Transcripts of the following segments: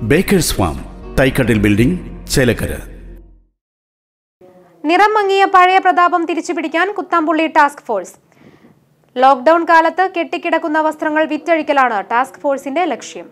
baker's farm തൈക്കട്ടിൽ building Chelakkara നിറം മങ്ങിയ പഴയ പ്രതാപം തിരിച്ചുപിടിക്കാൻ കുത്താമ്പുള്ളി ടാസ്ക് ഫോഴ്സ് ലോക്ക്ഡൌൺ കാലത്ത് കെട്ടിക്കിടക്കുന്ന വസ്ത്രങ്ങൾ വിറ്റഴിക്കലാണ് ടാസ്ക് ഫോഴ്സിന്റെ ലക്ഷ്യം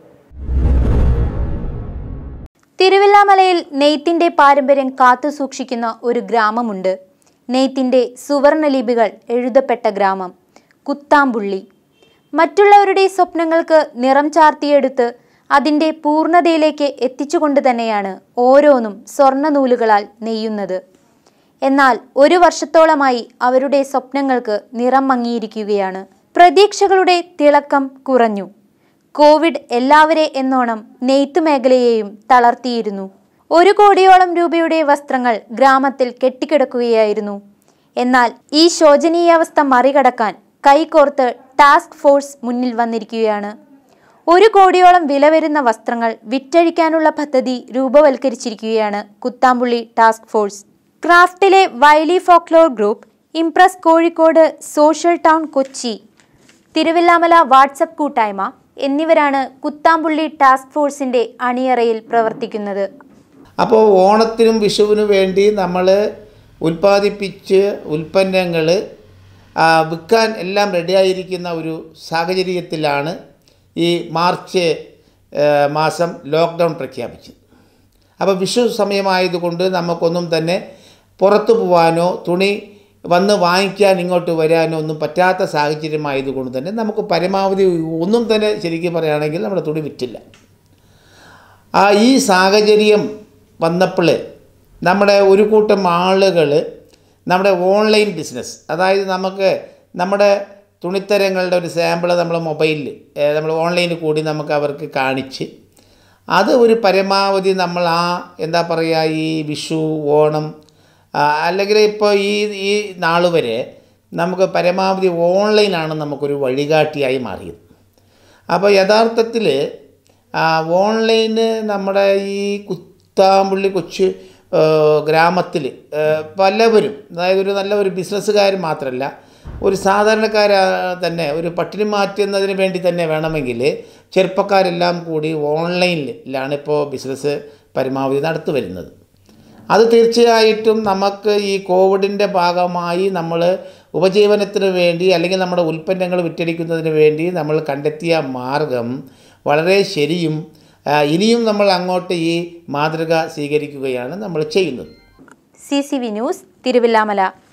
തിരുവില്ലാമലയിൽ നെയ്ത്തിന്റെ പാരമ്പര്യം കാത്തുസൂക്ഷിക്കുന്ന ഒരു ഗ്രാമമുണ്ട് നെയ്ത്തിന്റെ സുവർണ ലിപികൾ എഴുതപ്പെട്ട ഗ്രാമം കുത്താമ്പുള്ളി മറ്റുള്ളവരുടെ സ്വപ്നങ്ങൾക്ക് നിറം ചാർത്തിയെടുത്ത് അതിൻ്റെ പൂർണ്ണതയിലേക്ക് എത്തിച്ചുകൊണ്ട് തന്നെയാണ് ഓരോന്നും സ്വർണ്ണ നൂലുകളാൽ നെയ്യുന്നത് എന്നാൽ ഒരു വർഷത്തോളമായി അവരുടെ സ്വപ്നങ്ങൾക്ക് നിറം മങ്ങിയിരിക്കുകയാണ് പ്രതീക്ഷകളുടെ തിളക്കം കുറഞ്ഞു കോവിഡ് എല്ലാവരെ എന്നോണം നെയ്ത്ത് മേഖലയെയും തളർത്തിയിരുന്നു ഒരു കോടിയോളം രൂപയുടെ വസ്ത്രങ്ങൾ ഗ്രാമത്തിൽ കെട്ടിക്കിടക്കുകയായിരുന്നു എന്നാൽ ഈ ശോചനീയാവസ്ഥ മറികടക്കാൻ കൈകോർത്ത് ടാസ്ക് ഫോഴ്സ് മുന്നിൽ വന്നിരിക്കുകയാണ് ഒരു കോടിയോളം വില വരുന്ന വസ്ത്രങ്ങൾ വിറ്റഴിക്കാനുള്ള പദ്ധതി രൂപവൽക്കരിച്ചിരിക്കുകയാണ് കുത്താമ്പുള്ളി ടാസ്ക് ഫോഴ്സ് ക്രാഫ്റ്റിലെ വൈലി folklore group impress Kozhikode social town Kochi Thiruvilwamala WhatsApp കൂട്ടായ്മ എന്നിവരാണ് കുത്താമ്പുള്ളി ടാസ്ക് ഫോഴ്സിന്റെ അണിയറയിൽ പ്രവർത്തിക്കുന്നത് അപ്പോൾ ഓണത്തിനും വിഷുവിനും വേണ്ടി നമ്മൾ ഉൽപ്പാദിപ്പിച്ച് ഉൽപ്പന്നങ്ങൾ വിൽക്കാൻ എല്ലാം റെഡിയായിരിക്കുന്ന ഒരു സാഹചര്യത്തിലാണ് ഈ മാർച്ച് ആ, മാസം ലോക്ക്ഡൗൺ പ്രഖ്യാപിച്ചത് അപ്പോൾ വിഷു സമയമായതുകൊണ്ട് നമുക്കൊന്നും തന്നെ പുറത്തു പോകാനോ തുണി വന്ന് വാങ്ങിക്കാൻ ഇങ്ങോട്ട് വരാനോ ഒന്നും പറ്റാത്ത സാഹചര്യമായതുകൊണ്ട് തന്നെ നമുക്ക് പരമാവധി ഒന്നും തന്നെ ശരിക്കും പറയുകയാണെങ്കിൽ നമ്മുടെ തുണി വിറ്റില്ല ആ ഈ സാഹചര്യം വന്നപ്പോൾ നമ്മുടെ ഒരു കൂട്ടം ആളുകൾ നമ്മുടെ ഓൺലൈൻ ബിസിനസ് അതായത് നമുക്ക് നമ്മുടെ തുണിത്തരങ്ങളുടെ ഒരു സാമ്പിൾ നമ്മൾ മൊബൈലിൽ നമ്മൾ ഓൺലൈനിൽ കൂടി നമുക്ക് അവർക്ക് കാണിച്ച് അത് ഒരു പരമാവധി നമ്മൾ ആ എന്താ പറയുക ഈ വിഷു ഓണം ആ, അല്ലെങ്കിൽ ഇപ്പോൾ ഈ ഈ നാൾ വരെ നമുക്ക് പരമാവധി ഓൺലൈനാണ് നമുക്കൊരു വഴികാട്ടിയായി മാറിയത് അപ്പോൾ യഥാർത്ഥത്തിൽ ഓൺലൈന് നമ്മുടെ ഈ കുത്താമ്പുള്ളി കൊച്ചു ഗ്രാമത്തിൽ പലവരും അതായത് ഒരു നല്ല ഒരു ബിസിനസ്സുകാർ മാത്രമല്ല ഒരു സാധാരണക്കാര തന്നെ ഒരു പട്ടിണി മാറ്റുന്നതിന് വേണ്ടി തന്നെ വേണമെങ്കിൽ ചെറുപ്പക്കാരെല്ലാം കൂടി ഓൺലൈനിലാണ് ഇപ്പോൾ ബിസിനസ് പരമാവധി നടത്തി വരുന്നത് അത് തീർച്ചയായിട്ടും നമുക്ക് ഈ കോവിഡിൻ്റെ ഭാഗമായി നമ്മൾ ഉപജീവനത്തിന് വേണ്ടി അല്ലെങ്കിൽ നമ്മുടെ ഉൽപ്പന്നങ്ങൾ വിറ്റഴിക്കുന്നതിന് വേണ്ടി നമ്മൾ കണ്ടെത്തിയ മാർഗം വളരെ ശരിയും ആ, ഇനിയും നമ്മൾ അങ്ങോട്ട് ഈ മാതൃക സ്വീകരിക്കുകയാണ് നമ്മൾ ചെയ്യുന്നത് C C V news Thiruvilwamala